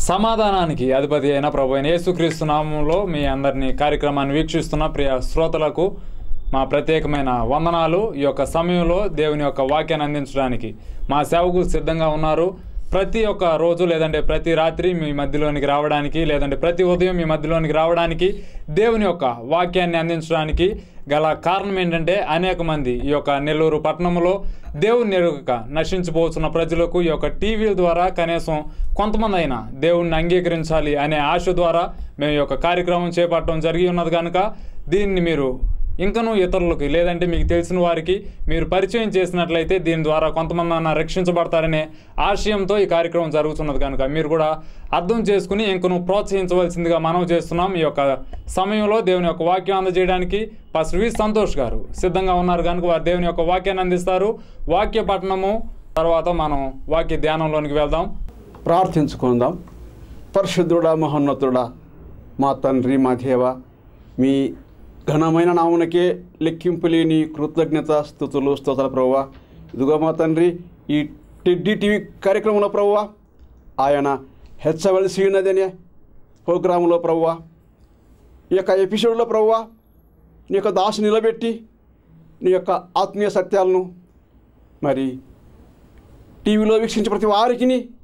సమాధానానికి అధిపతి అయిన ప్రభు అయిన యేసుక్రీస్తు నామంలో మీ అందరినీ కార్యక్రమాన్ని వీక్షిస్తున్న ప్రియ శ్రోతలకు మా ప్రత్యేకమైన వందనాలు ఈ యొక్క సమయంలో దేవుని యొక్క వాక్యాన్ని అందించడానికి మా సేవకులు సిద్ధంగా ఉన్నారు ప్రతి ఒక్క రోజు లేదంటే ప్రతి రాత్రి మీ మధ్యలోనికి రావడానికి లేదంటే ప్రతి ఉదయం మీ మధ్యలోనికి రావడానికి దేవుని యొక్క వాక్యాన్ని అందించడానికి గల కారణం ఏంటంటే అనేక మంది ఈ యొక్క నెల్లూరు పట్టణంలో దేవుని ఎరుగక నశించిపోతున్న ప్రజలకు ఈ యొక్క టీవీల ద్వారా కనీసం కొంతమంది అయినా దేవుణ్ణి అంగీకరించాలి అనే ఆశ ద్వారా మేము ఈ యొక్క కార్యక్రమం చేపట్టడం జరిగి ఉన్నది కనుక దీన్ని మీరు ఇంకనూ ఇతరులకి లేదంటే మీకు తెలిసిన వారికి మీరు పరిచయం చేసినట్లయితే దీని ద్వారా కొంతమంది అన్న రక్షించబడతారనే ఆశయంతో ఈ కార్యక్రమం జరుగుతున్నది కనుక మీరు కూడా అర్థం చేసుకుని ఇంకను ప్రోత్సహించవలసిందిగా మనం చేస్తున్నాం ఈ యొక్క సమయంలో దేవుని యొక్క వాక్యం అందజేయడానికి పాస్టర్ వి సంతోష్ గారు సిద్ధంగా ఉన్నారు కనుక వారు దేవుని యొక్క వాక్యాన్ని అందిస్తారు వాక్య పఠనము తర్వాత మనం వాక్య ధ్యానంలోనికి వెళ్దాం ప్రార్థించుకుందాం పరిశుద్ధుడా మహోన్నతుడా మా తండ్రి మా దేవ మీ ఘనమైన నామునకే లెక్కింపులేని కృతజ్ఞత స్థుతులు స్తోత్ర ప్రభువ ఇదిగో మా తండ్రి ఈ టెడ్డి టీవీ కార్యక్రమంలో ప్రభువ ఆయన హెచ్చవలసి ఉన్నదనే ప్రోగ్రాంలో ప్రభువ ఈ యొక్క ఎపిసోడ్లో ప్రభువ నీ యొక్క దాసు నిలబెట్టి నీ యొక్క ఆత్మీయ సత్యాలను మరి టీవీలో వీక్షించే ప్రతి వారికి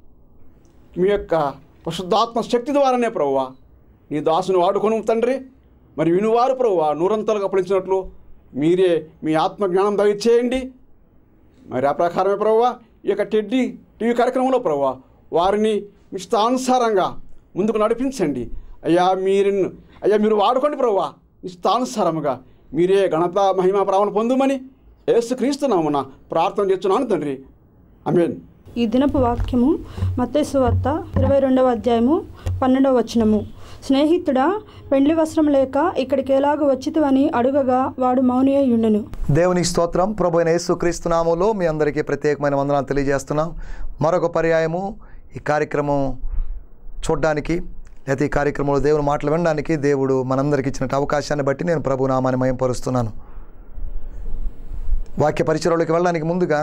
మీ యొక్క పరిశుద్ధాత్మ శక్తి ద్వారానే ప్రభువా నీ దాసును వాడుకొని తండ్రి మరి వినువారు ప్రభువా నూరంతలుగా పడించినట్లు మీరే మీ ఆత్మ జ్ఞానం దయచేయండి మరి ఆ ప్రకారమే ప్రభువా ఈ యొక్క టెడ్డి టీవీ కార్యక్రమంలో ప్రభువా వారిని మీ ఇష్టానుసారంగా ముందుకు నడిపించండి అయ్యా మీరు అయ్యా మీరు వాడుకోండి ప్రభువా ఇష్టానుసారముగా మీరే ఘనత మహిమ ప్రావణ పొందుమని యేసుక్రీస్తు నామున ప్రార్థన చేస్తున్నాను తండ్రి అమేన్ ఈ దినపు వాక్యము మత్తేసు వార్త ఇరవై రెండవ అధ్యాయము పన్నెండవ వచనము స్నేహితుడా పెండ్లి వస్త్రం లేక ఇక్కడికి ఎలాగ వచ్చితివని అడుగగా వాడు మౌని అయ్యుండెను దేవునికి స్తోత్రం ప్రభు అయిన యేసుక్రీస్తు నామములో మీ అందరికీ ప్రత్యేకమైన వందనాలు తెలియజేస్తున్నాం మరొక పర్యాయము ఈ కార్యక్రమం చూడడానికి లేదా ఈ కార్యక్రమంలో దేవుని మాటలు వినడానికి దేవుడు మనందరికి ఇచ్చిన అవకాశాన్ని బట్టి నేను ప్రభు నామాన్ని మయంపరుస్తున్నాను వాక్య పరిచయంలోకి వెళ్ళడానికి ముందుగా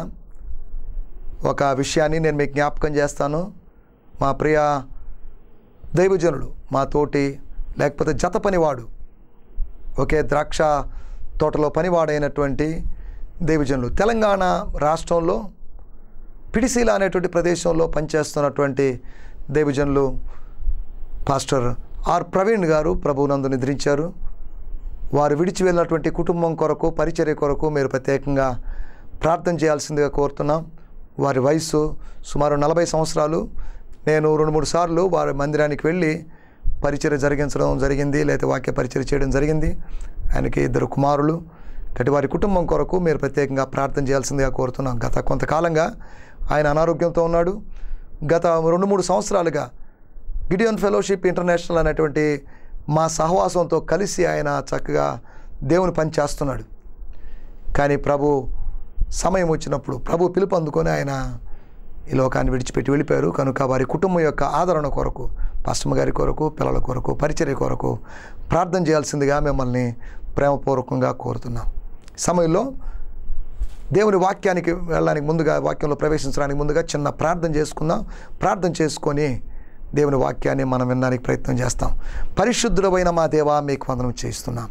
ఒక విషయాన్ని నేను మీకు జ్ఞాపకం చేస్తాను మా ప్రియ దైవజనులు మా తోటి లేకపోతే జత పనివాడు ఒకే ద్రాక్ష తోటలో పనివాడైనటువంటి దేవిజనులు తెలంగాణ రాష్ట్రంలో పిడిసీల అనేటువంటి ప్రదేశంలో పనిచేస్తున్నటువంటి దేవిజనులు పాస్టర్ ఆర్ ప్రవీణ్ గారు ప్రభువునందు నిద్రించారు వారు విడిచి వెళ్ళినటువంటి కుటుంబం కొరకు పరిచర్య కొరకు మీరు ప్రత్యేకంగా ప్రార్థన చేయాల్సిందిగా కోరుతున్నాం వారి వయసు సుమారు నలభై సంవత్సరాలు నేను రెండు మూడు సార్లు వారి మందిరానికి వెళ్ళి పరిచర్య జరిగించడం జరిగింది లేకపోతే వాక్య పరిచర్య చేయడం జరిగింది ఆయనకి ఇద్దరు కుమారులు కటి వారి కుటుంబం కొరకు మీరు ప్రత్యేకంగా ప్రార్థన చేయాల్సిందిగా కోరుతున్నాం గత కొంతకాలంగా ఆయన అనారోగ్యంతో ఉన్నాడు గత రెండు మూడు సంవత్సరాలుగా గిడియన్ ఫెలోషిప్ ఇంటర్నేషనల్ అనేటువంటి మా సహవాసంతో కలిసి ఆయన చక్కగా దేవుని పని చేస్తున్నాడు కానీ ప్రభు సమయం వచ్చినప్పుడు ప్రభు పిలుపు అందుకొని ఆయన ఈ లోకాన్ని విడిచిపెట్టి వెళ్ళిపోయారు కనుక వారి కుటుంబం యొక్క ఆదరణ కొరకు పాస్టమ్ గారి కొరకు పిల్లల కొరకు పరిచర్య కొరకు ప్రార్థన చేయాల్సిందిగా మిమ్మల్ని ప్రేమపూర్వకంగా కోరుతున్నాం సమయంలో దేవుని వాక్యానికి వెళ్ళడానికి ముందుగా వాక్యంలో ప్రవేశించడానికి ముందుగా చిన్న ప్రార్థన చేసుకుందాం ప్రార్థన చేసుకొని దేవుని వాక్యాన్ని మనం వినడానికి ప్రయత్నం చేస్తాం పరిశుద్ధుడమైన మా దేవా మీకు వందనం చేస్తున్నాం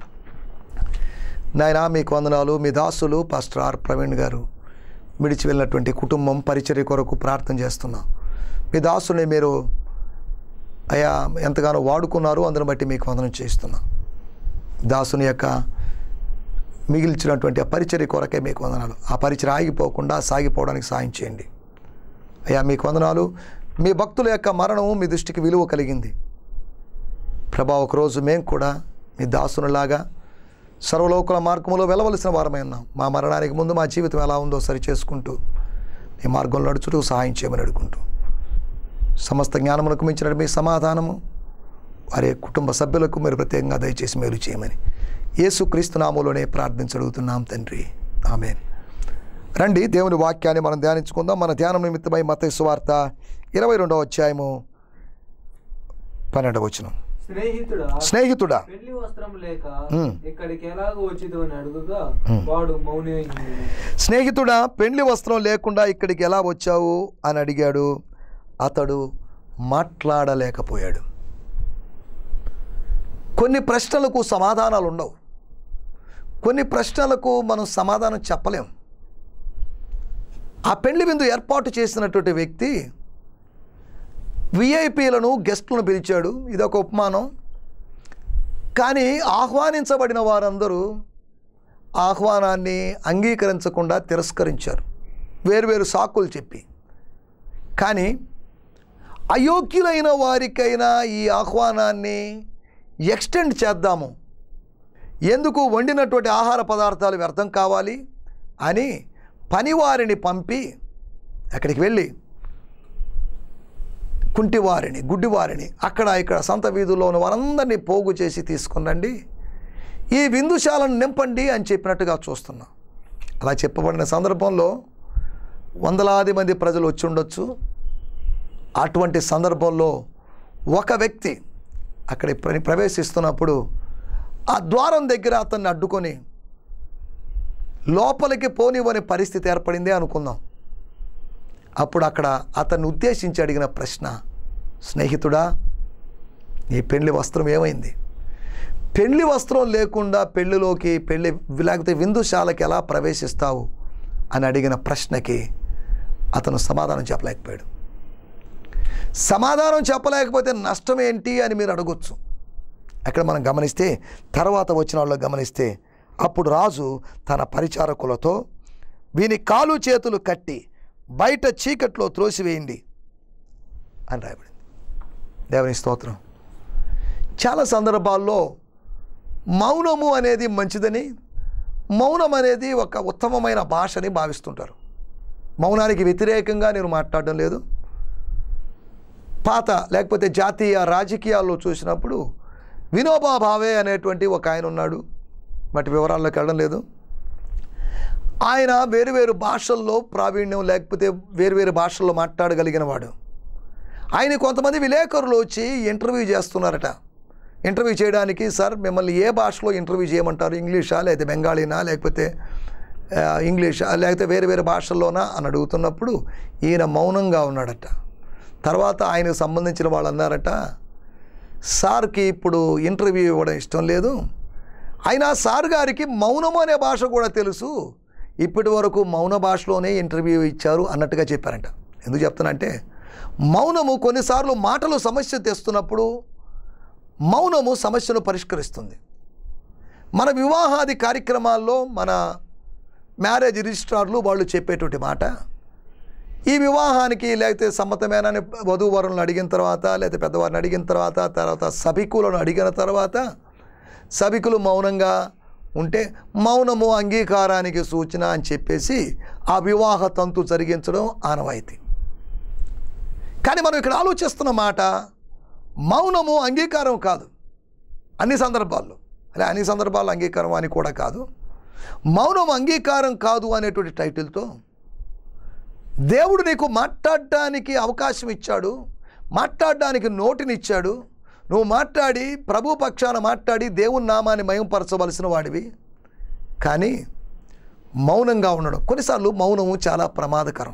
నాయన మీకు వందనాలు మీ దాసులు పాస్టర్ ఆర్ ప్రవీణ్ గారు విడిచి వెళ్ళినటువంటి కుటుంబం పరిచర్య కొరకు ప్రార్థన చేస్తున్నాం మీ దాసుని మీరు అయా ఎంతగానో వాడుకున్నారు అందుని బట్టి మీకు వందనం చేస్తున్నాం దాసుని యొక్క మిగిల్చినటువంటి ఆ పరిచర్య కొరకే మీకు వందనాలు ఆ పరిచయం ఆగిపోకుండా సాగిపోవడానికి సాయం చేయండి అయ్యా మీకు వందనాలు మీ భక్తుల యొక్క మరణము మీ దృష్టికి విలువ కలిగింది ప్రభా ఒకరోజు మేము కూడా మీ దాసునిలాగా సర్వలోకుల మార్గంలో వెళ్ళవలసిన వారమై ఉన్నాం మా మరణానికి ముందు మా జీవితం ఎలా ఉందో సరి చేసుకుంటూ మీ మార్గంలో నడుచుటూ సహాయం చేయమని అడుగుకుంటూ సమస్త జ్ఞానమునకు మించిన మీ సమాధానము వారి కుటుంబ సభ్యులకు మీరు ప్రత్యేకంగా దయచేసి మేలు చేయమని యేసుక్రీస్తు నామంలోనే ప్రార్థించడుగుతున్నాం తండ్రి ఆమె రండి దేవుని వాక్యాన్ని మనం ధ్యానించుకుందాం మన ధ్యానం నిమిత్తమై మత సువార్త ఇరవై రెండవ అధ్యాయము పన్నెండవ వచనం స్నేహితుడా స్నేహితుడా పెళ్లి వస్త్రం లేక ఉమ్. ఇక్కడికి ఎలాగ వచ్చిదు అని అడుగుగా వాడు మౌని అయింది స్నేహితుడా పెండ్లి వస్త్రం లేకుండా ఇక్కడికి ఎలా వచ్చావు అని అడిగాడు అతడు మాట్లాడలేకపోయాడు కొన్ని ప్రశ్నలకు సమాధానాలు ఉండవు కొన్ని ప్రశ్నలకు మనం సమాధానం చెప్పలేం ఆ పెళ్లి విందు ఏర్పాటు చేసినటువంటి వ్యక్తి విఐపీలను గెస్టులను పిలిచాడు ఇదొక ఉపమానం కానీ ఆహ్వానించబడిన వారందరూ ఆహ్వానాన్ని అంగీకరించకుండా తిరస్కరించారు వేరువేరు సాకులు చెప్పి కానీ అయోగ్యులైన వారికైనా ఈ ఆహ్వానాన్ని ఎక్స్టెండ్ చేద్దాము ఎందుకు వండినటువంటి ఆహార పదార్థాలు వ్యర్థం కావాలి అని పనివారిని పంపి అక్కడికి వెళ్ళి కుంటివారిని గుడ్డివారిని అక్కడ ఇక్కడ సంత వీధుల్లో ఉన్న వారందరినీ పోగు చేసి తీసుకునండి ఈ విందుశాలను నింపండి అని చెప్పినట్టుగా చూస్తున్నాం అలా చెప్పబడిన సందర్భంలో వందలాది మంది ప్రజలు వచ్చి ఉండొచ్చు అటువంటి సందర్భంలో ఒక వ్యక్తి అక్కడ ప్ర- ప్రవేశిస్తున్నప్పుడు ఆ ద్వారం దగ్గర అతన్ని అడ్డుకొని లోపలికి పోనివ్వని పరిస్థితి ఏర్పడింది అనుకుందాం అప్పుడు అక్కడ అతన్ని ఉద్దేశించి అడిగిన ప్రశ్న స్నేహితుడా నీ పెళ్లి వస్త్రం ఏమైంది పెళ్లి వస్త్రం లేకుండా పెళ్లిలోకి పెళ్లి లేకపోతే విందుశాలకి ఎలా ప్రవేశిస్తావు అని అడిగిన ప్రశ్నకి అతను సమాధానం చెప్పలేకపోయాడు సమాధానం చెప్పలేకపోతే నష్టం ఏంటి అని మీరు అడగొచ్చు అక్కడ మనం గమనిస్తే తర్వాత వచ్చిన వాళ్ళు గమనిస్తే అప్పుడు రాజు తన పరిచారకులతో వీని కాలు చేతులు కట్టి బయట చీకట్లో త్రోసివేయండి అని రాయబడింది దేవుని స్తోత్రం చాలా సందర్భాల్లో మౌనము అనేది మంచిదని మౌనం అనేది ఒక ఉత్తమమైన భాషని భావిస్తుంటారు మౌనానికి వ్యతిరేకంగా నేను మాట్లాడడం లేదు పాత లేకపోతే జాతీయ రాజకీయాల్లో చూసినప్పుడు వినోబా భావే అనేటువంటి ఒక ఆయన ఉన్నాడు వాటి వివరాల్లోకి వెళ్ళడం లేదు ఆయన వేరు వేరు భాషల్లో ప్రావీణ్యం లేకపోతే వేరు వేరు భాషల్లో మాట్లాడగలిగిన వాడు ఆయన కొంతమంది విలేకరులు వచ్చి ఇంటర్వ్యూ చేస్తున్నారట ఇంటర్వ్యూ చేయడానికి సార్ మిమ్మల్ని ఏ భాషలో ఇంటర్వ్యూ చేయమంటారు ఇంగ్లీషా లేకపోతే బెంగాలీనా లేకపోతే ఆ, ఇంగ్లీషా లేకపోతే వేరే వేరే భాషల్లోనా అని అడుగుతున్నప్పుడు ఈయన మౌనంగా ఉన్నాడట తర్వాత ఆయనకు సంబంధించిన వాళ్ళు అన్నారట సార్కి ఇప్పుడు ఇంటర్వ్యూ ఇవ్వడం ఇష్టం లేదు అయినా సార్ గారికి మౌనము అనే భాష కూడా తెలుసు ఇప్పటి వరకు మౌన భాషలోనే ఇంటర్వ్యూ ఇచ్చారు అన్నట్టుగా చెప్పారంట ఎందుకు చెప్తానంటే మౌనము కొన్నిసార్లు మాటలు సమస్య తెస్తున్నప్పుడు మౌనము సమస్యను పరిష్కరిస్తుంది మన వివాహాది కార్యక్రమాల్లో మన మ్యారేజ్ రిజిస్ట్రార్లు వాళ్ళు చెప్పేటువంటి మాట ఈ వివాహానికి లేకపోతే సమ్మతమేనని వధూవరులను అడిగిన తర్వాత లేకపోతే పెద్దవారిని అడిగిన తర్వాత తర్వాత సభికులను అడిగిన తర్వాత సభికులు మౌనంగా ఉంటే మౌనము అంగీకారానికి సూచన అని చెప్పేసి ఆ వివాహ తంతు జరిగించడం ఆనవాయితీ కానీ మనం ఇక్కడ ఆలోచిస్తున్న మాట మౌనము అంగీకారం కాదు అన్ని సందర్భాల్లో అలా అన్ని సందర్భాల్లో అంగీకారం అని కూడా కాదు మౌనం అంగీకారం కాదు అనేటువంటి టైటిల్తో దేవుడు నీకు మాట్లాడడానికి అవకాశం ఇచ్చాడు మాట్లాడడానికి నోటినిచ్చాడు నువ్వు మాట్లాడి ప్రభు పక్షాన మాట్లాడి దేవుని నామాన్ని మయంపరచవలసిన వాడివి కానీ మౌనంగా ఉండడం కొన్నిసార్లు మౌనము చాలా ప్రమాదకరం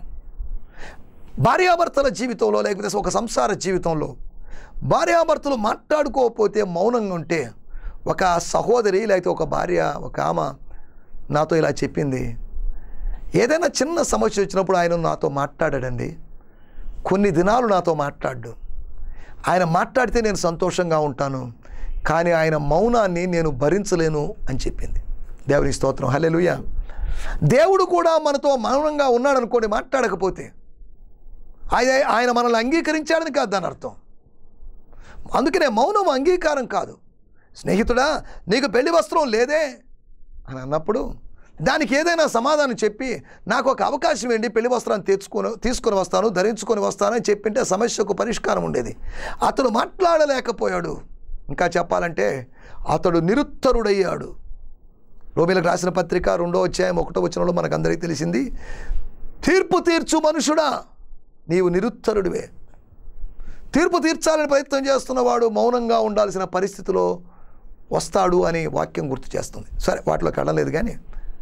భార్యాభర్తల జీవితంలో లేకపోతే ఒక సంసార జీవితంలో భార్యాభర్తలు మాట్లాడుకోకపోతే మౌనంగా ఉంటే ఒక సహోదరి లేకపోతే ఒక భార్య ఒక ఆమె నాతో ఇలా చెప్పింది ఏదైనా చిన్న సమస్య వచ్చినప్పుడు ఆయన నాతో మాట్లాడాడండి కొన్ని దినాలు నాతో మాట్లాడు ఆయన మాట్లాడితే నేను సంతోషంగా ఉంటాను కానీ ఆయన మౌనాన్ని నేను భరించలేను అని చెప్పింది దేవుని స్తోత్రం హల్లెలూయా దేవుడు కూడా మనతో మౌనంగా ఉన్నాడు అనుకోండి మాట్లాడకపోతే ఆయన ఆయన మనల్ని అంగీకరించాడని కాదు దాని అర్థం అందుకనే మౌనం అంగీకారం కాదు స్నేహితుడా నీకు పెళ్లి వస్త్రం లేదే అని అన్నప్పుడు దానికి ఏదైనా సమాధానం చెప్పి నాకు ఒక అవకాశం ఏంటి పెళ్లి వస్త్రాన్ని తెచ్చుకొని తీసుకొని వస్తాను ధరించుకొని వస్తానని చెప్పింటే సమస్యకు పరిష్కారం ఉండేది అతడు మాట్లాడలేకపోయాడు ఇంకా చెప్పాలంటే అతడు నిరుత్తరుడయ్యాడు రోమిలకు రాసిన పత్రిక రెండో అధ్యాయం ఒకటో వచనంలో మనకు అందరికీ తెలిసింది తీర్పు తీర్చు మనుషుడా నీవు నిరుత్తరుడివే తీర్పు తీర్చాలని ప్రయత్నం చేస్తున్నవాడు మౌనంగా ఉండాల్సిన పరిస్థితిలో వస్తాడు అని వాక్యం గుర్తు చేస్తుంది సరే వాటిలోకి వెళ్ళలేదు కానీ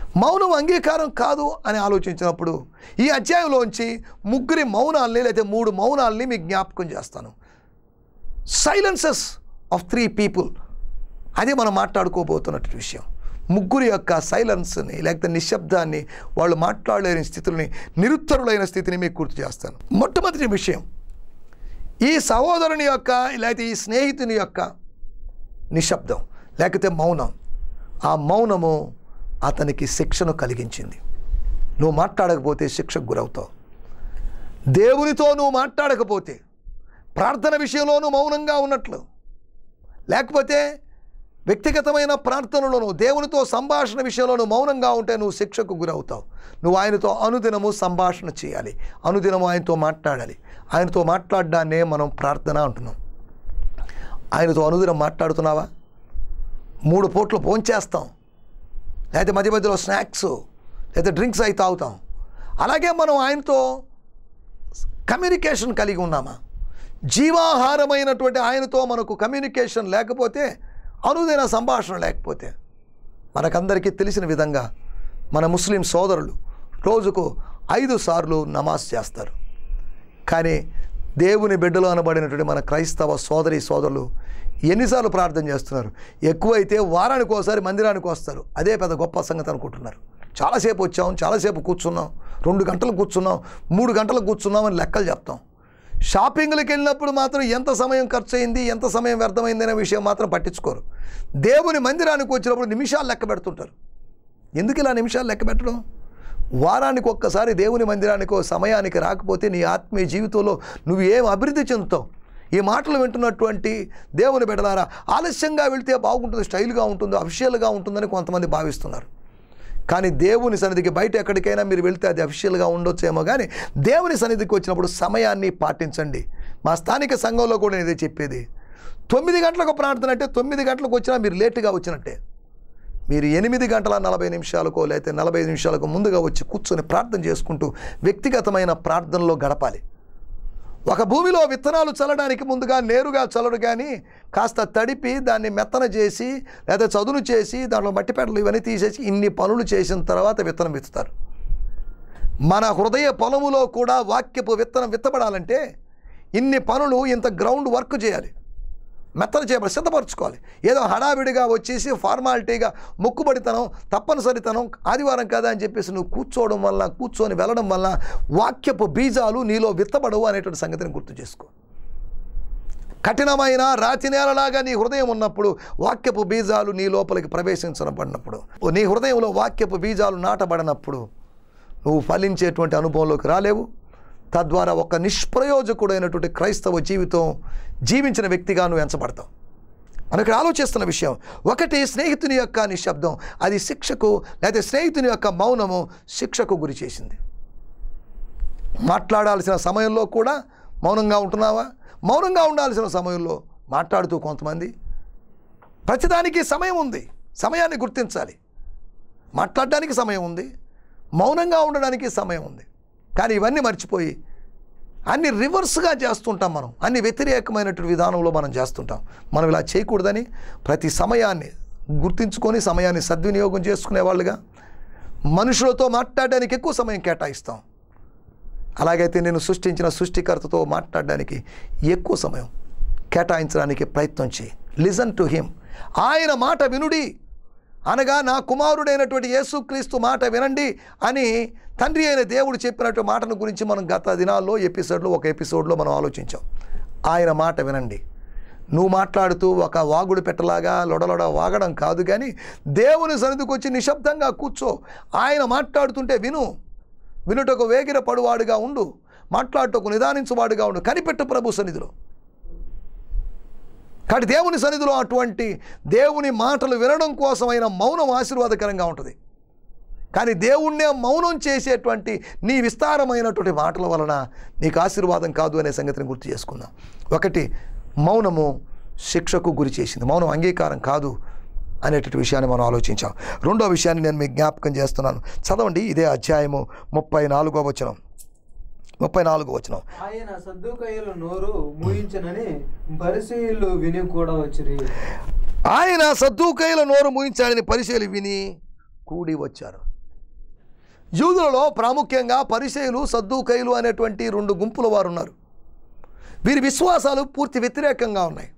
మౌనం అంగీకారం కాదు అని ఆలోచించినప్పుడు ఈ అధ్యాయంలోంచి ముగ్గురి మౌనాల్ని లేదా మూడు మౌనాల్ని మీకు జ్ఞాపకం చేస్తాను సైలెన్సెస్ ఆఫ్ త్రీ పీపుల్ అదే మనం మాట్లాడుకోబోతున్నటువంటి విషయం ముగ్గురు యొక్క సైలెన్స్ని లేకపోతే నిశ్శబ్దాన్ని వాళ్ళు మాట్లాడలేని స్థితులని నిరుత్తరులైన స్థితిని మీకు గుర్తు చేస్తాను మొట్టమొదటి విషయం ఈ సహోదరుని యొక్క లేకపోతే ఈ స్నేహితుని యొక్క నిశ్శబ్దం లేకపోతే మౌనం ఆ మౌనము అతనికి శిక్షను కలిగించింది నువ్వు మాట్లాడకపోతే శిక్షకు గురవుతావు దేవునితో నువ్వు మాట్లాడకపోతే ప్రార్థన విషయంలోనూ మౌనంగా ఉన్నట్లు లేకపోతే వ్యక్తిగతమైన ప్రార్థనలోను దేవునితో సంభాషణ విషయంలోనూ మౌనంగా ఉంటే నువ్వు శిక్షకు గురవుతావు నువ్వు ఆయనతో అనుదినము సంభాషణ చేయాలి అనుదినము ఆయనతో మాట్లాడాలి ఆయనతో మాట్లాడడాన్నే మనం ప్రార్థన అంటున్నాం ఆయనతో అనుదినం మాట్లాడుతున్నావా మూడు పూట్లు భోంచేస్తాం లేకపోతే మధ్య మధ్యలో స్నాక్స్ లేదా డ్రింక్స్ అయి తాగుతాం అలాగే మనం ఆయనతో కమ్యూనికేషన్ కలిగి ఉన్నామా జీవాహారమైనటువంటి ఆయనతో మనకు కమ్యూనికేషన్ లేకపోతే అనుదైన సంభాషణ లేకపోతే మనకందరికీ తెలిసిన విధంగా మన ముస్లిం సోదరులు రోజుకు ఐదు సార్లు నమాజ్ చేస్తారు కానీ దేవుని బిడ్డలు అనబడినటువంటి మన క్రైస్తవ సోదరి సోదరులు ఎన్నిసార్లు ప్రార్థన చేస్తున్నారు ఎక్కువైతే వారానికి ఒకసారి మందిరానికి వస్తారు అదే పెద్ద గొప్ప సంగతి అనుకుంటున్నారు చాలాసేపు వచ్చాం చాలాసేపు కూర్చున్నాం రెండు గంటలు కూర్చున్నాం మూడు గంటలు కూర్చున్నాం అని లెక్కలు చెప్తాం షాపింగ్లకు వెళ్ళినప్పుడు మాత్రం ఎంత సమయం ఖర్చు అయింది ఎంత సమయం వ్యర్థమైంది అనే విషయం మాత్రం పట్టించుకోరు దేవుని మందిరానికి వచ్చినప్పుడు నిమిషాలు లెక్క పెడుతుంటారు ఎందుకు ఇలా నిమిషాలు లెక్క పెట్టడం వారానికి ఒక్కసారి దేవుని మందిరానికో సమయానికి రాకపోతే నీ ఆత్మీయ జీవితంలో నువ్వు ఏం అభివృద్ధి చెందుతావు ఈ మాటలు వింటున్నటువంటి దేవుని బిడ్డలారా ఆలస్యంగా వెళ్తే బాగుంటుంది స్టైల్గా ఉంటుంది అఫిషియల్గా ఉంటుందని కొంతమంది భావిస్తున్నారు కానీ దేవుని సన్నిధికి బయట ఎక్కడికైనా మీరు వెళ్తే అది అఫిషియల్గా ఉండొచ్చేమో కానీ దేవుని సన్నిధికి వచ్చినప్పుడు సమయాన్ని పాటించండి మా స్థానిక సంఘంలో కూడా నేను ఇదే చెప్పేది తొమ్మిది గంటలకు ప్రార్థన అంటే తొమ్మిది గంటలకు వచ్చినా మీరు లేటుగా వచ్చినట్టే మీరు ఎనిమిది గంటల నలభై నిమిషాలకో లేకపోతే నలభై నిమిషాలకు ముందుగా వచ్చి కూర్చొని ప్రార్థన చేసుకుంటూ వ్యక్తిగతమైన ప్రార్థనలో గడపాలి ఒక భూమిలో విత్తనాలు చల్లడానికి ముందుగా నేరుగా చల్లడు కానీ కాస్త తడిపి దాన్ని మెత్తన చేసి లేదా చదును చేసి దాంట్లో మట్టి పెట్టలు ఇవన్నీ తీసేసి ఇన్ని పనులు చేసిన తర్వాత విత్తనం విత్తుతారు మన హృదయ పొలములో కూడా వాక్యపు విత్తనం విత్తబడాలంటే ఇన్ని పనులు ఇంత గ్రౌండ్ వర్క్ చేయాలి మెత్తన చేయబడి సిద్ధపరచుకోవాలి ఏదో హడావిడిగా వచ్చేసి ఫార్మాలిటీగా మొక్కుబడితనం తప్పనిసరితనం ఆదివారం కదా అని చెప్పేసి నువ్వు కూర్చోవడం వల్ల కూర్చొని వెళ్ళడం వల్ల వాక్యపు బీజాలు నీలో విత్తబడవు అనేటువంటి సంగతిని గుర్తు చేసుకో కఠినమైన రాతి నేలలాగా నీ హృదయం ఉన్నప్పుడు వాక్యపు బీజాలు నీ లోపలికి ప్రవేశించబడినప్పుడు నీ హృదయంలో వాక్యపు బీజాలు నాటబడినప్పుడు నువ్వు ఫలించేటువంటి అనుభవంలోకి రాలేవు తద్వారా ఒక నిష్ప్రయోజకుడైనటువంటి క్రైస్తవ జీవితం జీవించిన వ్యక్తిగా నువ్వు ఎంచబడతావు మనం ఇక్కడ ఆలోచిస్తున్న విషయం ఒకటి స్నేహితుని యొక్క నిశ్శబ్దం అది శిక్షకు లేదా స్నేహితుని యొక్క మౌనము శిక్షకు గురి చేసింది మాట్లాడాల్సిన సమయంలో కూడా మౌనంగా ఉంటున్నావా మౌనంగా ఉండాల్సిన సమయంలో మాట్లాడుతూ కొంతమంది ప్రతిదానికి సమయం ఉంది సమయాన్ని గుర్తించాలి మాట్లాడడానికి సమయం ఉంది మౌనంగా ఉండడానికి సమయం ఉంది కానీ ఇవన్నీ మర్చిపోయి అన్ని రివర్స్గా చేస్తుంటాం మనం అన్ని వ్యతిరేకమైనటువంటి విధానంలో మనం చేస్తుంటాం మనం ఇలా చేయకూడదని ప్రతి సమయాన్ని గుర్తించుకొని సమయాన్ని సద్వినియోగం చేసుకునే వాళ్ళుగా మనుషులతో మాట్లాడడానికి ఎక్కువ సమయం కేటాయిస్తాం అలాగైతే నేను సృష్టించిన సృష్టికర్తతో మాట్లాడడానికి ఎక్కువ సమయం కేటాయించడానికి ప్రయత్నం చేయి లిజన్ టు హిమ్ ఆయన మాట వినుడి అనగా నా కుమారుడైనటువంటి యేసుక్రీస్తు మాట వినండి అని తండ్రి అయిన దేవుడు చెప్పినట్టు మాటను గురించి మనం గత దినాల్లో ఎపిసోడ్లో ఒక ఎపిసోడ్లో మనం ఆలోచించాం ఆయన మాట వినండి నువ్వు మాట్లాడుతూ ఒక వాగుడు పెట్టలాగా లొడలొడ వాగడం కాదు కానీ దేవుని సన్నిధికి వచ్చి నిశ్శబ్దంగా కూర్చో ఆయన మాట్లాడుతుంటే విను వినుటకు వేగిర పడువాడుగా ఉండు మాట్లాడుటకు నిదానించువాడుగా ఉండు కనిపెట్టు ప్రభు సన్నిధిలో కాబట్టి దేవుని సన్నిధిలో అటువంటి దేవుని మాటలు వినడం కోసమైన మౌనం ఆశీర్వాదకరంగా ఉంటుంది కానీ దేవుణ్ణే మౌనం చేసేటువంటి నీ విస్తారమైనటువంటి మాటల వలన నీకు ఆశీర్వాదం కాదు అనే సంగతిని గుర్తు చేసుకుందాం ఒకటి మౌనము శిక్షకు గురి చేసింది మౌనం అంగీకారం కాదు అనేటువంటి విషయాన్ని మనం ఆలోచించాం రెండో విషయాన్ని నేను మీకు జ్ఞాపకం చేస్తున్నాను చదవండి ఇదే అధ్యాయము ముప్పై నాలుగో వచనం ముప్పై నాలుగో వచనం ఆయన సద్దుకయ్యల నోరు మూయించనని పరిశీలు విని కూడా వచ్చిరి ఆయన సద్దుకైల నోరు ముయించాడని పరిశీలి విని కూడి వచ్చారు యూదులలో ప్రాముఖ్యంగా పరిచయులు సద్దుకైలు అనేటువంటి రెండు గుంపుల వారు ఉన్నారు వీరి విశ్వాసాలు పూర్తి వ్యతిరేకంగా ఉన్నాయి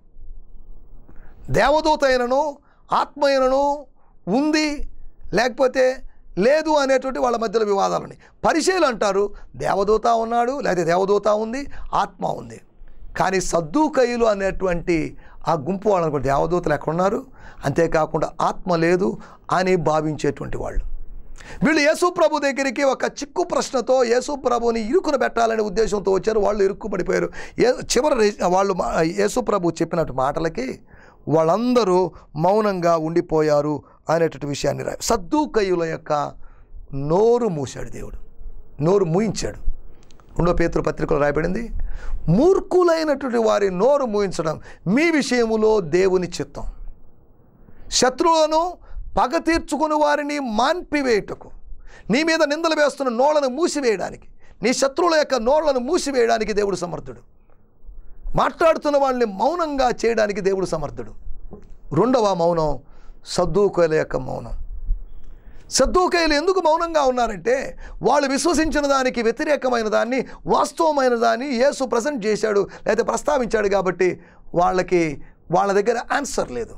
దేవదూత అయినను ఆత్మ అయినను ఉంది లేకపోతే లేదు అనేటువంటి వాళ్ళ మధ్యలో వివాదాలు ఉన్నాయి పరిచయలు అంటారు దేవదూత ఉన్నాడు లేదా దేవదూత ఉంది ఆత్మ ఉంది కానీ సద్దుకయ్యులు అనేటువంటి ఆ గుంపు వాళ్ళు అనుకో దేవదూతలు ఎక్కడున్నారు అంతేకాకుండా ఆత్మ లేదు అని భావించేటువంటి వాళ్ళు వీళ్ళు యేసు ప్రభు దగ్గరికి ఒక చిక్కు ప్రశ్నతో యేసు ప్రభుని ఇరుకున పెట్టాలనే ఉద్దేశంతో వచ్చారు వాళ్ళు ఇరుక్కుపడిపోయారు ఏ చివరి వాళ్ళు మా- యేసు ప్రభు చెప్పినట్టు మాటలకి వాళ్ళందరూ మౌనంగా ఉండిపోయారు అనేటువంటి విషయాన్ని రా సద్దుకయ్యుల యొక్క నోరు మూశాడు దేవుడు నోరు మూయించాడు రెండో పేతురు పత్రికలో రాయబడింది మూర్ఖులైనటువంటి వారి నోరు మూయించడం మీ విషయములో దేవుని చిత్తం శత్రువులను పగ తీర్చుకుని వారిని మాన్పివేయుటకు నీ మీద నిందలు వేస్తున్న నోళ్లను మూసివేయడానికి నీ శత్రువుల యొక్క నోళ్లను మూసివేయడానికి దేవుడు సమర్థుడు మాట్లాడుతున్న వాళ్ళని మౌనంగా చేయడానికి దేవుడు సమర్థుడు రెండవ మౌనం సద్దూకల యొక్క మౌనం సద్దూకయ్యలు ఎందుకు మౌనంగా ఉన్నారంటే వాళ్ళు విశ్వసించిన దానికి వ్యతిరేకమైన దాన్ని వాస్తవమైన దాన్ని యేసు ప్రజెంట్ చేశాడు లేదా ప్రస్తావించాడు కాబట్టి వాళ్ళకి వాళ్ళ దగ్గర ఆన్సర్ లేదు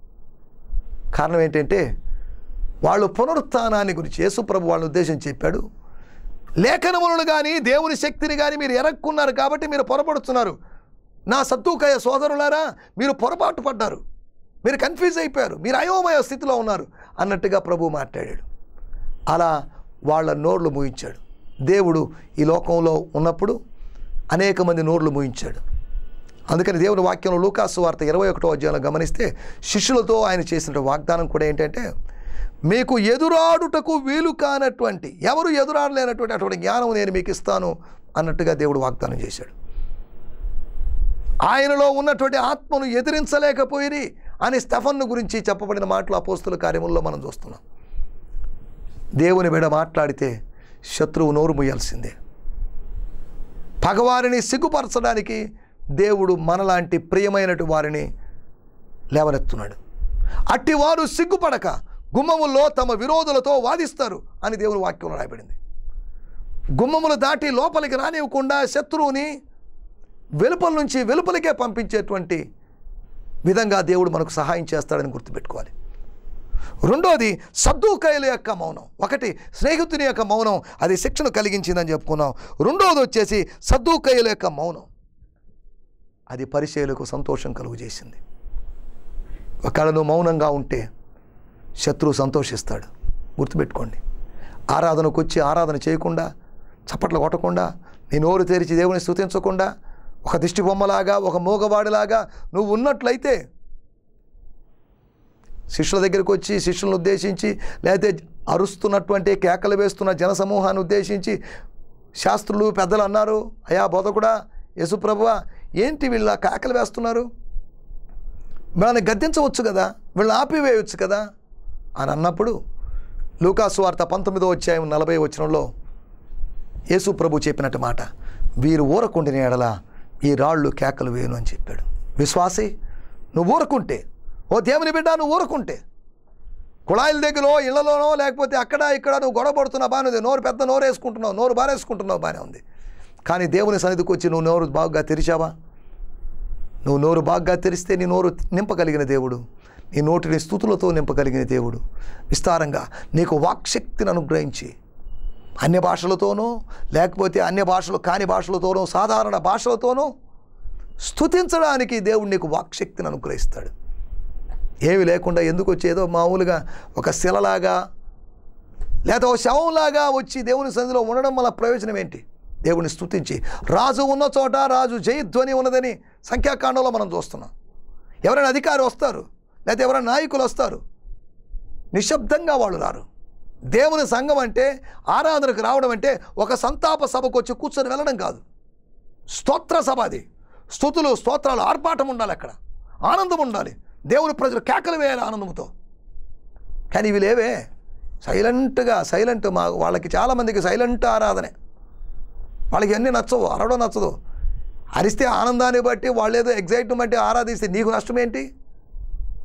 కారణం ఏంటంటే వాళ్ళు పునరుత్థానాన్ని గురించి యేసు ప్రభు వాళ్ళ ఉద్దేశం చెప్పాడు లేఖనములను కానీ దేవుని శక్తిని కానీ మీరు ఎరక్కున్నారు కాబట్టి మీరు పొరపడుతున్నారు నా సత్తుకాయ సోదరులారా మీరు పొరపాటు పడ్డారు మీరు కన్ఫ్యూజ్ అయిపోయారు మీరు అయోమయ స్థితిలో ఉన్నారు అన్నట్టుగా ప్రభు మాట్లాడాడు అలా వాళ్ళ నోర్లు మూయించాడు దేవుడు ఈ లోకంలో ఉన్నప్పుడు అనేక మంది నోర్లు మూయించాడు అందుకని దేవుని వాక్యంలో లూకాసు వార్త ఇరవై ఒకటో అధ్యాయంలో గమనిస్తే శిష్యులతో ఆయన చేసిన వాగ్దానం కూడా ఏంటంటే మీకు ఎదురాడుటకు వీలు కానటువంటి ఎవరు ఎదురాడలేనటువంటి అటువంటి జ్ఞానం నేను మీకు ఇస్తాను అన్నట్టుగా దేవుడు వాగ్దానం చేశాడు ఆయనలో ఉన్నటువంటి ఆత్మను ఎదిరించలేకపోయిరి అని స్టెఫన్ను గురించి చెప్పబడిన మాటలు అపోస్తుల కార్యముల్లో మనం చూస్తున్నాం దేవుని బిడ మాట్లాడితే శత్రువు నోరు ముయ్యాల్సిందే పగవారిని సిగ్గుపరచడానికి దేవుడు మనలాంటి ప్రియమైనటు వారిని లేవనెత్తున్నాడు అట్టివారు సిగ్గుపడక గుమ్మముల్లో తమ విరోధులతో వాదిస్తారు అని దేవుని వాక్యంలో రాయబడింది గుమ్మములు దాటి లోపలికి రానివ్వకుండా శత్రువుని వెలుపల నుంచి వెలుపలికే పంపించేటువంటి విధంగా దేవుడు మనకు సహాయం చేస్తాడని గుర్తుపెట్టుకోవాలి రెండోది సద్దుకాయల యొక్క మౌనం ఒకటి స్నేహితుని యొక్క మౌనం అది శిక్షను కలిగించిందని చెప్పుకున్నాం రెండోది వచ్చేసి సద్దుకాయల యొక్క మౌనం అది పరిచయలకు సంతోషం కలుగు చేసింది ఒకవేళ నువ్వు మౌనంగా ఉంటే శత్రువు సంతోషిస్తాడు గుర్తుపెట్టుకోండి ఆరాధనకు వచ్చి ఆరాధన చేయకుండా చప్పట్లు కొట్టకుండా నీ నోరు తెరిచి దేవుని స్తుతించకుండా ఒక దిష్టి బొమ్మలాగా ఒక మూగవాడిలాగా నువ్వు ఉన్నట్లయితే శిష్యుల దగ్గరికి వచ్చి శిష్యులను ఉద్దేశించి లేకపోతే అరుస్తున్నటువంటి కేకలు వేస్తున్న జనసమూహాన్ని ఉద్దేశించి శాస్త్రులు పెద్దలు అన్నారు అయా బోధకుడా యేసుప్రభువా ఏంటి వీళ్ళ కేకలు వేస్తున్నారు వీళ్ళని గద్దించవచ్చు కదా వీళ్ళని ఆపివేయవచ్చు కదా అని అన్నప్పుడు లూకాసు వార్త పంతొమ్మిదో అధ్యాయం నలభై వచనంలో యేసు ప్రభు చెప్పినట్టు మాట వీరు ఊరకుండిన ఎడల ఈ రాళ్ళు కేకలు వేయను అని చెప్పాడు విశ్వాసి నువ్వు ఊరకుంటే ఓ దేవుని బిడ్డ నువ్వు ఊరకుంటే కుళాయిల దగ్గర ఇళ్లలోనో లేకపోతే అక్కడ ఇక్కడ నువ్వు గొడవ పడుతున్నా బాగానే ఉంది నోరు పెద్ద నోరు వేసుకుంటున్నావు నోరు బారేసుకుంటున్నావు బాగానే ఉంది కానీ దేవుని సన్నిధికి వచ్చి నువ్వు నోరు బాగా తెరిచావా నువ్వు నోరు బాగా తెరిస్తే నీ నోరు నింపగలిగిన దేవుడు నీ నోటిని స్థుతులతో నింపగలిగిన దేవుడు విస్తారంగా నీకు వాక్శక్తిని అనుగ్రహించి అన్య భాషలతోనూ లేకపోతే అన్య భాషలు కాని భాషలతోనూ సాధారణ భాషలతోనూ స్థుతించడానికి దేవుడు నీకు వాక్శక్తిని అనుగ్రహిస్తాడు ఏమి లేకుండా ఎందుకు వచ్చి ఏదో మామూలుగా ఒక శిలలాగా లేదా ఒక శవంలాగా వచ్చి దేవుని సన్నిధిలో ఉండడం వల్ల ప్రయోజనం ఏంటి దేవుని స్తుతించి రాజు ఉన్న చోట రాజు జయధ్వని ఉన్నదని సంఖ్యాకాండంలో మనం చూస్తున్నాం ఎవరైనా అధికారి వస్తారు లేదా ఎవరైనా నాయకులు వస్తారు నిశ్శబ్దంగా వాళ్ళు రారు దేవుని సంఘం అంటే ఆరాధనకు రావడం అంటే ఒక సంతాప సభకు వచ్చి కూర్చొని వెళ్ళడం కాదు స్తోత్ర సభ అది స్తుతులు స్తోత్రాలు ఆర్పాటం ఉండాలి అక్కడ ఆనందం ఉండాలి దేవుని ప్రజలు కేకలు వేయాలి ఆనందంతో కానీ ఇవి లేవే సైలెంట్గా సైలెంట్ మా వాళ్ళకి చాలామందికి సైలెంట్ ఆరాధనే వాళ్ళకి అన్నీ నచ్చవు అరవడం నచ్చదు అరిస్తే ఆనందాన్ని బట్టి వాళ్ళు ఏదో ఎగ్జైట్మెంట్ బట్టి ఆరాధిస్తే నీకు నష్టం ఏంటి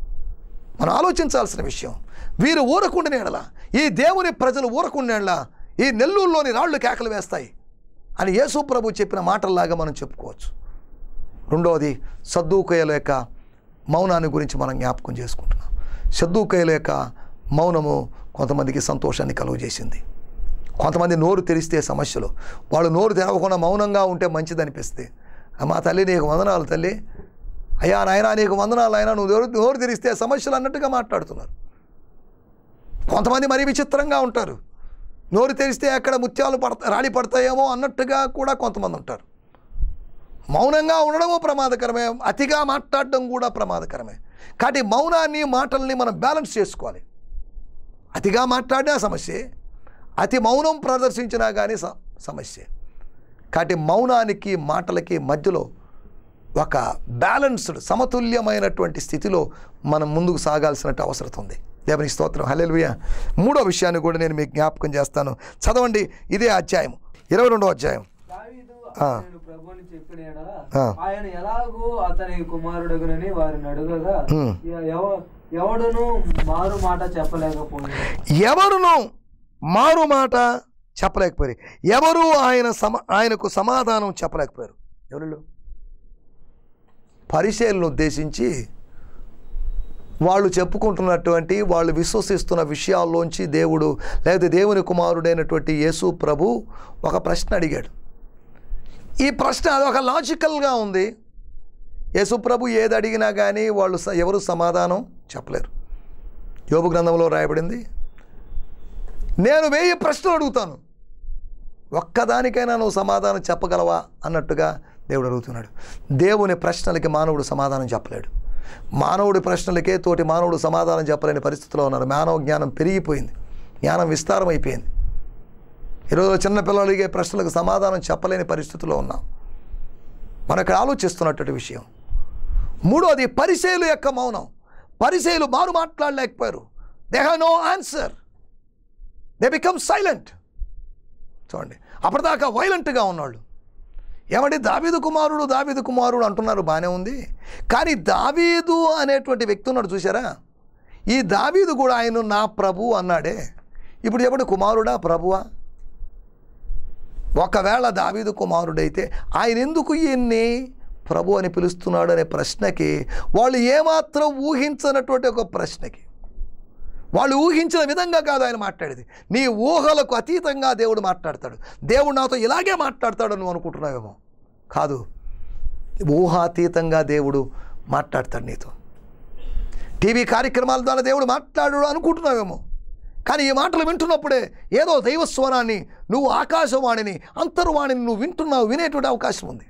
మనం ఆలోచించాల్సిన విషయం వీరు ఊరకుండిన ఎడల ఈ దేవుని ప్రజలు ఊరకుండిన ఎడల ఈ నెల్లూరులోని రాళ్ళు కేకలు వేస్తాయి అని యేసు ప్రభు చెప్పిన మాటల్లాగా మనం చెప్పుకోవచ్చు రెండవది సద్దుకయ్యల యొక్క మౌనాన్ని గురించి మనం జ్ఞాపకం చేసుకుంటున్నాం సద్దుకయ్యల యొక్క మౌనము కొంతమందికి సంతోషాన్ని కలుగజేసింది కొంతమంది నోరు తెరిస్తే సమస్యలు వాళ్ళు నోరు తెరవకుండా మౌనంగా ఉంటే మంచిది అనిపిస్తే మా తల్లి నీకు వందనాలు తల్లి అయ్యా నాయనా నీకు వందనాలు అయినా నువ్వు నోరు నోరు తెరిస్తే సమస్యలు అన్నట్టుగా మాట్లాడుతున్నారు కొంతమంది మరీ విచిత్రంగా ఉంటారు నోరు తెరిస్తే అక్కడ ముత్యాలు పడతా రాడి పడతాయేమో అన్నట్టుగా కూడా కొంతమంది ఉంటారు మౌనంగా ఉండడము ప్రమాదకరమే అతిగా మాట్లాడడం కూడా ప్రమాదకరమే కాబట్టి మౌనాన్ని మాటల్ని మనం బ్యాలెన్స్ చేసుకోవాలి అతిగా మాట్లాడినా సమస్యే అతి మౌనం ప్రదర్శించినా కానీ స- సమస్యే కాబట్టి మౌనానికి మాటలకి మధ్యలో ఒక బ్యాలెన్స్డ్ సమతుల్యమైనటువంటి స్థితిలో మనం ముందుకు సాగాల్సిన అవసరం ఉంది దేవుని స్తోత్రం హల్లెలూయా మూడో విషయాన్ని కూడా నేను మీకు జ్ఞాపకం చేస్తాను చదవండి ఇదే అధ్యాయం ఇరవై రెండో అధ్యాయం దావీదు ఆ. నేను ప్రభువుని చెప్పిన యెడల ఆ. ఆయన ఎలాగూ అతని కుమారుడగునని వారిని అడుగగా హ్మ్. ఎ- ఎవ- ఎవడును మారు మాట చెప్పలేకపోయింది ఎవరును మారు మాట చెప్పలేకపోయారు ఎవరు ఆయన సమ ఆయనకు సమాధానం చెప్పలేకపోయారు ఎవరు పరిశీలన ఉద్దేశించి వాళ్ళు చెప్పుకుంటున్నటువంటి వాళ్ళు విశ్వసిస్తున్న విషయాల్లోంచి దేవుడు లేదా దేవుని కుమారుడైనటువంటి యేసు ప్రభు ఒక ప్రశ్న అడిగాడు ఈ ప్రశ్న అదొక లాజికల్గా ఉంది యేసు ప్రభు ఏది అడిగినా కానీ వాళ్ళు స- ఎవరు సమాధానం చెప్పలేరు యోబు గ్రంథంలో రాయబడింది నేను వెయ్యి ప్రశ్నలు అడుగుతాను ఒక్కదానికైనా నువ్వు సమాధానం చెప్పగలవా అన్నట్టుగా దేవుడు అడుగుతున్నాడు దేవుని ప్రశ్నలకి మానవుడు సమాధానం చెప్పలేడు మానవుడి ప్రశ్నలకే తోటి మానవుడు సమాధానం చెప్పలేని పరిస్థితిలో ఉన్నారు మానవ జ్ఞానం పెరిగిపోయింది జ్ఞానం విస్తారం అయిపోయింది ఈరోజు చిన్న పిల్లలు అడిగే ప్రశ్నలకు సమాధానం చెప్పలేని పరిస్థితిలో ఉన్నాం మనం ఇక్కడ ఆలోచిస్తున్నటువంటి విషయం మూడోది పరిశైలు యొక్క మౌనం పరిశైలు మారు మాట్లాడలేకపోయారు they have no answer they become silent చూడండి అప్పటిదాకా వైలెంట్గా ఉన్నాళ్ళు ఏమంటే దావీదు కుమారుడు దావీదు కుమారుడు అంటున్నారు బాగానే ఉంది కానీ దావీదు అనేటువంటి వ్యక్తి ఉన్నాడు చూసారా ఈ దావీదు కూడా ఆయన నా ప్రభు అన్నాడే ఇప్పుడు చెప్పండి కుమారుడా ప్రభువా ఒకవేళ దావీదు కుమారుడైతే ఆయన ఎందుకు ఈయన్ని ప్రభు అని పిలుస్తున్నాడు అనే ప్రశ్నకి వాళ్ళు ఏమాత్రం ఊహించనటువంటి ఒక ప్రశ్నకి వాళ్ళు ఊహించిన విధంగా కాదు ఆయన మాట్లాడేది నీ ఊహలకు అతీతంగా దేవుడు మాట్లాడతాడు దేవుడు నాతో ఇలాగే మాట్లాడతాడు నువ్వు అనుకుంటున్నావేమో కాదు ఊహాతీతంగా దేవుడు మాట్లాడతాడు నీతో టీవీ కార్యక్రమాల ద్వారా దేవుడు మాట్లాడు అనుకుంటున్నావేమో కానీ ఈ మాటలు వింటున్నప్పుడే ఏదో దైవస్వరాన్ని నువ్వు ఆకాశవాణిని అంతర్వాణిని నువ్వు వింటున్నావు వినేటువంటి అవకాశం ఉంది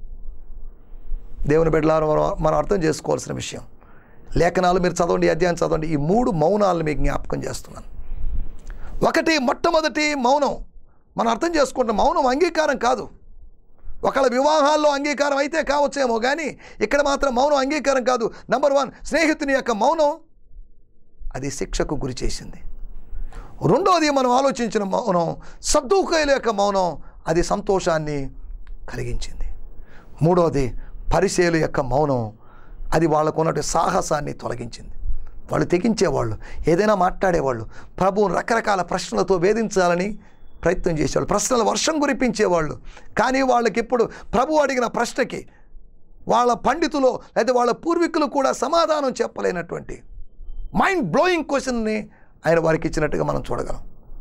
దేవుని బిడ్డలారు మనం మనం అర్థం చేసుకోవాల్సిన విషయం లేఖనాలు మీరు చదవండి ఈ అధ్యాయం చదవండి ఈ మూడు మౌనాలను మీకు జ్ఞాపకం చేస్తున్నాను ఒకటి మొట్టమొదటి మౌనం మనం అర్థం చేసుకుంటాం మౌనం అంగీకారం కాదు ఒకళ్ళ వివాహాల్లో అంగీకారం అయితే కావచ్చేమో కానీ ఇక్కడ మాత్రం మౌనం అంగీకారం కాదు నంబర్ వన్ స్నేహితుని యొక్క మౌనం అది శిక్షకు గురి చేసింది రెండవది మనం ఆలోచించిన మౌనం సద్దుకాయల యొక్క మౌనం అది సంతోషాన్ని కలిగించింది మూడవది పరిశీలు యొక్క మౌనం అది వాళ్ళకు ఉన్నటువంటి సాహసాన్ని తొలగించింది వాళ్ళు తెగించేవాళ్ళు ఏదైనా మాట్లాడేవాళ్ళు ప్రభువును రకరకాల ప్రశ్నలతో వేధించాలని ప్రయత్నం చేసేవాళ్ళు ప్రశ్నల వర్షం కురిపించేవాళ్ళు కానీ వాళ్ళకి ఇప్పుడు ప్రభు అడిగిన ప్రశ్నకి వాళ్ళ పండితులు లేదా వాళ్ళ పూర్వీకులు కూడా సమాధానం చెప్పలేనటువంటి మైండ్ బ్లోయింగ్ క్వశ్చన్ని ఆయన వారికి ఇచ్చినట్టుగా మనం చూడగలం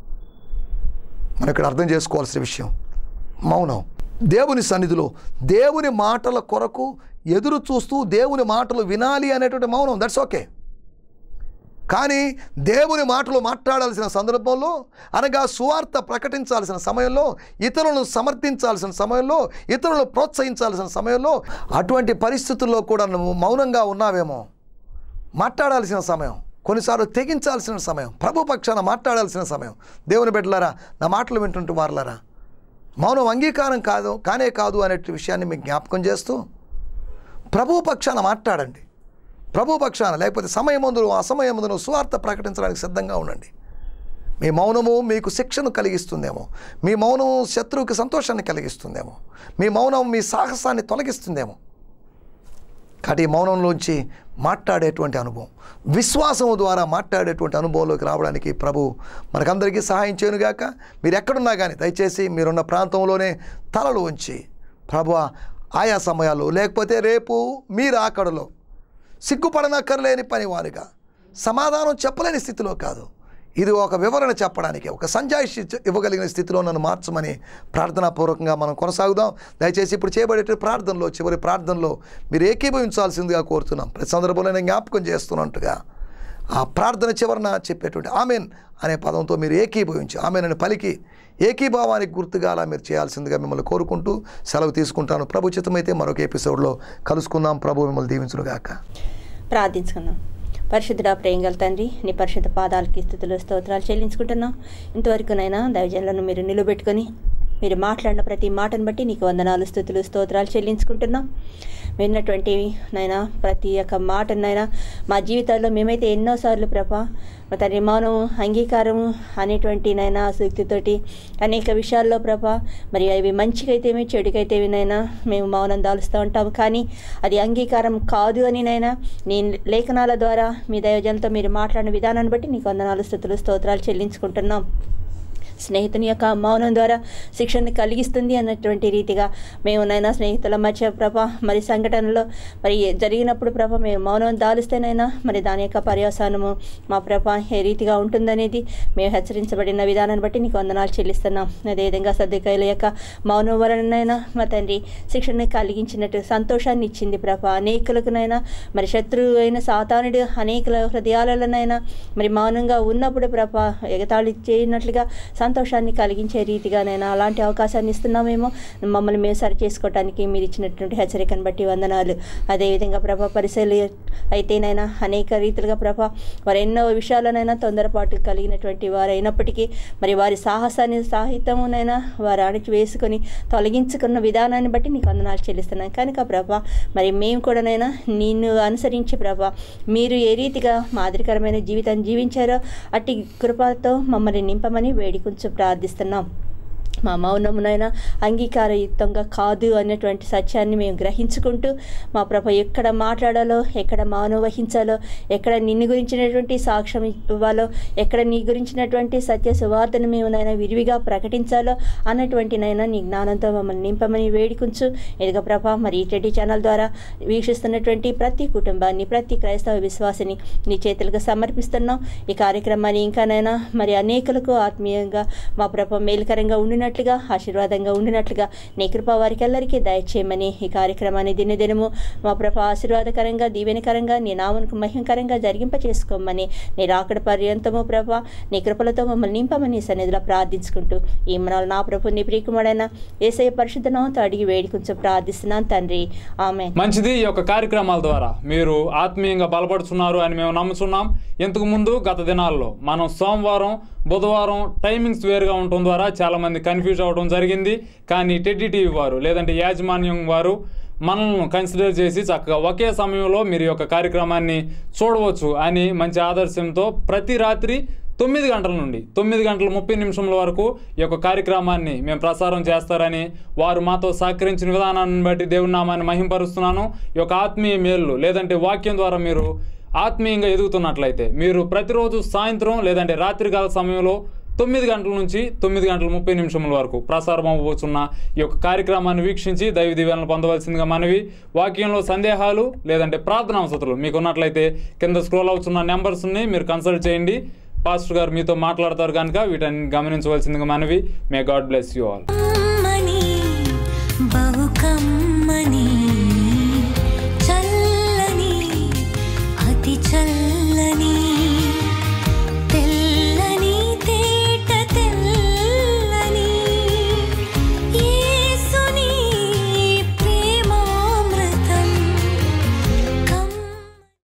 మనం ఇక్కడ అర్థం చేసుకోవాల్సిన విషయం మౌనం దేవుని సన్నిధిలో దేవుని మాటల కొరకు ఎదురు చూస్తూ దేవుని మాటలు వినాలి అనేటువంటి మౌనం దట్స్ ఓకే కానీ దేవుని మాటలు మాట్లాడాల్సిన సందర్భంలో అనగా సువార్త ప్రకటించాల్సిన సమయంలో ఇతరులను సమర్థించాల్సిన సమయంలో ఇతరులను ప్రోత్సహించాల్సిన సమయంలో అటువంటి పరిస్థితుల్లో కూడా నువ్వు మౌనంగా ఉన్నావేమో మాట్లాడాల్సిన సమయం కొన్నిసార్లు తెగించాల్సిన సమయం ప్రభు పక్షాన మాట్లాడాల్సిన సమయం దేవుని బిడ్డలారా నా మాటలు వింటుంటే వారలారా మౌనం అంగీకారం కాదు కానే కాదు అనే విషయాన్ని మీకు జ్ఞాపకం చేస్తూ ప్రభు పక్షాన మాట్లాడండి ప్రభు పక్షాన లేకపోతే సమయమందును అసమయమందును సువార్త ప్రకటించడానికి సిద్ధంగా ఉండండి మీ మౌనము మీకు శిక్షను కలిగిస్తుందేమో మీ మౌనం శత్రువుకి సంతోషాన్ని కలిగిస్తుందేమో మీ మౌనం మీ సాహసాన్ని తొలగిస్తుందేమో కాబట్టి ఈ మౌనంలోంచి మాట్లాడేటువంటి అనుభవం విశ్వాసం ద్వారా మాట్లాడేటువంటి అనుభవంలోకి రావడానికి ప్రభు మనకందరికీ సహాయం చేయనుగాక మీరు ఎక్కడున్నా కానీ దయచేసి మీరున్న ప్రాంతంలోనే తలలు ఉంచి ప్రభు ఆయా సమయాల్లో లేకపోతే రేపు మీరు ఆకడలో సిగ్గుపడనక్కర్లేని పనివారుగా సమాధానం చెప్పలేని స్థితిలో కాదు ఇది ఒక వివరణ చెప్పడానికి ఒక సంజాయిషి ఇవ్వగలిగిన స్థితిలో నన్ను మార్చమని ప్రార్థనాపూర్వకంగా మనం కొనసాగుదాం దయచేసి ఇప్పుడు చేయబడే ప్రార్థనలో చివరి ప్రార్థనలో మీరు ఏకీభవించాల్సిందిగా కోరుతున్నాం ప్రతి సందర్భంలో నేను జ్ఞాపకం చేస్తున్నట్టుగా ఆ ప్రార్థన చివరన చెప్పేటువంటి ఆమెన్ అనే పదంతో మీరు ఏకీభవించి ఆమెన్ అని పలికి ఏకీభావానికి గుర్తుగా అలా మీరు చేయాల్సిందిగా మిమ్మల్ని కోరుకుంటూ సెలవు తీసుకుంటాను ప్రభు చిత్తమైతే మరొక ఎపిసోడ్లో కలుసుకుందాం ప్రభు మిమ్మల్ని దీవించునుగాక ప్రార్థించుకుందాం పరిశుద్ధుడా ప్రేంగల తండ్రి నీ పరిశుద్ధ పాదాలకి స్థితులు స్తోత్రాలు చెల్లించుకుంటున్నాం ఇంతవరకునైనా దైవజనులను మీరు నిలబెట్టుకొని మీరు మాట్లాడిన ప్రతి మాటను బట్టి నీకు వందనాలు స్థుతులు స్తోత్రాలు చెల్లించుకుంటున్నాం విన్నటువంటి నైనా ప్రతి ఒక్క మాటనైనా మా జీవితాల్లో మేమైతే ఎన్నోసార్లు ప్రభ మా తండ్రి మౌనం అంగీకారము అనేటువంటి నైనా సూక్తితోటి అనేక విషయాల్లో ప్రభ మరి అవి మంచికైతేమి చెడుకైతేమి నైనా మేము మౌనం దాలుస్తూ ఉంటాం కానీ అది అంగీకారం కాదు అని నైనా నీ లేఖనాల ద్వారా మీ దైవజనంతో మీరు మాట్లాడిన విధానాన్ని బట్టి నీకు వందనాలు స్థుతులు స్తోత్రాలు చెల్లించుకుంటున్నాం స్నేహితుని యొక్క మౌనం ద్వారా శిక్షణ కలిగిస్తుంది అన్నటువంటి రీతిగా మేము నైనా స్నేహితుల మధ్య ప్రభ మరి సంఘటనలో మరి జరిగినప్పుడు ప్రభ మేము మౌనం దాలుస్తేనైనా మరి దాని యొక్క పర్యవసానము మా ప్రభ ఏ రీతిగా ఉంటుందనేది మేము హెచ్చరించబడిన విధానాన్ని బట్టి నీకు వందనాలు చెల్లిస్తున్నాం అదేవిధంగా సర్దికాయల యొక్క మౌనం వలనైనా మా తండ్రి శిక్షణ కలిగించినట్టు సంతోషాన్ని ఇచ్చింది ప్రభ అనేకులకునైనా మరి శత్రువు అయిన సాతానుడు అనేకుల హృదయాలలోనైనా మరి మౌనంగా ఉన్నప్పుడు ప్రభ ఎగతాళి చేయనట్లుగా సంతోషాన్ని కలిగించే రీతిగానైనా అలాంటి అవకాశాన్ని ఇస్తున్నామేమో మమ్మల్ని మేము సరి చేసుకోవడానికి మీరు ఇచ్చినటువంటి హెచ్చరికను బట్టి వందనాలు అదేవిధంగా ప్రభ పరిశీలి అయితేనైనా అనేక రీతిలుగా ప్రభ వారు ఎన్నో విషయాలనైనా తొందరపాటు కలిగినటువంటి వారు అయినప్పటికీ మరి వారి సాహసాన్ని సాహిత్యమునైనా వారు అణిచి వేసుకొని తొలగించుకున్న విధానాన్ని బట్టి నీకు వందనాలు చెల్లిస్తున్నాను కనుక ప్రభ మరి మేము కూడానైనా నిన్ను అనుసరించి ప్రభ మీరు ఏ రీతిగా మాదిరికరమైన జీవితాన్ని జీవించారో అట్టి కృపతో మమ్మల్ని నింపమని వేడుకుంటూ ప్రార్థిస్తున్నాం మా మౌనమునైనా అంగీకారయుక్తంగా కాదు అనేటువంటి సత్యాన్ని మేము గ్రహించుకుంటూ మా ప్రభ ఎక్కడ మాట్లాడాలో ఎక్కడ మౌనం వహించాలో ఎక్కడ నిన్ను గురించినటువంటి సాక్ష్యం ఇవ్వాలో ఎక్కడ నీ గురించినటువంటి సత్య సువార్తను మేము నైనా విరివిగా ప్రకటించాలో అన్నటువంటి నైనా నీ జ్ఞానంతో మమ్మల్ని నింపమని వేడుకుంచు ఎదుగ ప్రభ మరి ఈ టెడ్డీ ఛానల్ ద్వారా వీక్షిస్తున్నటువంటి ప్రతి కుటుంబాన్ని ప్రతి క్రైస్తవ విశ్వాసిని నీ చేతులకు సమర్పిస్తున్నాం ఈ కార్యక్రమాన్ని ఇంకానైనా మరి అనేకులకు ఆత్మీయంగా మా ప్రభ మేలుకరంగా ఉండినట్లుగా ఆశీర్వాదంగా ఉండినట్లుగా నీ కృప వారికి అందరికీ దయచేయమని ఈ కార్యక్రమాన్ని దినదినము మా ప్రభ ఆశీర్వాదకరంగా దీవెనకరంగా నీ నామనకు మహిమకరంగా జరిగింప చేసుకోమని నీ రాకడ పర్యంతము ప్రభ నీ కృపలతో మమ్మల్ని నింపమని ఈ సన్నిధిలో ప్రార్థించుకుంటూ ఈ మనాలు నా ప్రభు నీ ప్రియకుమాడైన ఏసయ పరిశుద్ధ నామముతో అడిగి వేడుకుంటూ ప్రార్థిస్తున్నాను తండ్రి ఆమె మంచిది ఈ యొక్క కార్యక్రమాల ద్వారా మీరు ఆత్మీయంగా బలపడుతున్నారు అని మేము నమ్ముతున్నాం ఇంతకు ముందు గత దినాల్లో మనం సోమవారం బుధవారం టైమింగ్స్ వేరుగా ఉండటం ద్వారా చాలామంది కన్ఫ్యూజ్ అవ్వడం జరిగింది కానీ టెడ్డి టీవీ వారు లేదంటే యాజమాన్యం వారు మనల్ని కన్సిడర్ చేసి చక్కగా ఒకే సమయంలో మీరు ఈ యొక్క కార్యక్రమాన్ని చూడవచ్చు అని మంచి ఆదర్శంతో ప్రతి రాత్రి తొమ్మిది గంటల నుండి తొమ్మిది గంటల ముప్పై నిమిషముల వరకు ఈ యొక్క కార్యక్రమాన్ని మేము ప్రసారం చేస్తారని వారు మాతో సహకరించిన విధానాన్ని బట్టి దేవుని నామాన్ని మహింపరుస్తున్నాను ఈ యొక్క ఆత్మీయ మేలు లేదంటే వాక్యం ద్వారా మీరు ఆత్మీయంగా ఎదుగుతున్నట్లయితే మీరు ప్రతిరోజు సాయంత్రం లేదంటే రాత్రికాల సమయంలో తొమ్మిది గంటల నుంచి తొమ్మిది గంటల ముప్పై నిమిషముల వరకు ప్రసారం అవ్వబోతున్న ఈ యొక్క కార్యక్రమాన్ని వీక్షించి దైవ దీవెనలు పొందవలసిందిగా మనవి వాక్యంలో సందేహాలు లేదంటే ప్రార్థన అవసరాలు మీకు ఉన్నట్లయితే కింద స్క్రోల్ అవుతున్న నెంబర్స్ని మీరు కన్సల్ట్ చేయండి పాస్టర్ గారు మీతో మాట్లాడతారు కనుక వీటిని గమనించవలసిందిగా మనవి may God bless you all కమ్మని బహు కమ్మని